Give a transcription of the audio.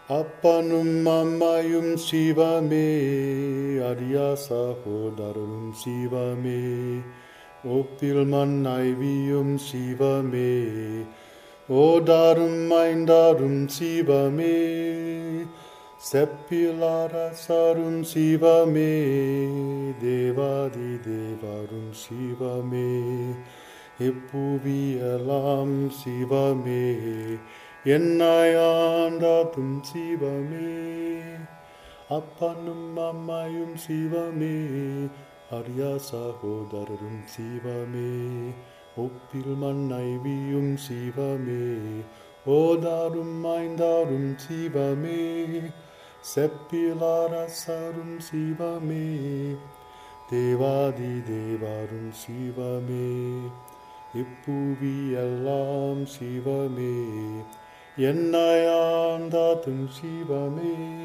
அப்பனும் அம்மாயும் சிவமே அரியா சகோதரரும் சிவமே ஒப்பில் மண்ணாய்வியும் சிவமே ஓதாரும் ஐந்தாரும் சிவமே செப்பிலாரசரும் சிவமே தேவாதி தேவரும் சிவமே இப்புவியலாம் சிவமே என்னையாண்டாதும் சிவமே அப்பனும் அம்மாயும் சிவமே அரியா சகோதரரும் சிவமே ஒப்பில் மண்ணைவியும் சிவமே ஓதாரும் ஐந்தாரும் சிவமே செப்பிலாரசரும் சிவமே தேவாதி தேவாரும் சிவமே இப்புவியெல்லாம் சிவமே என்னையாந்தாத்தும் சிவமே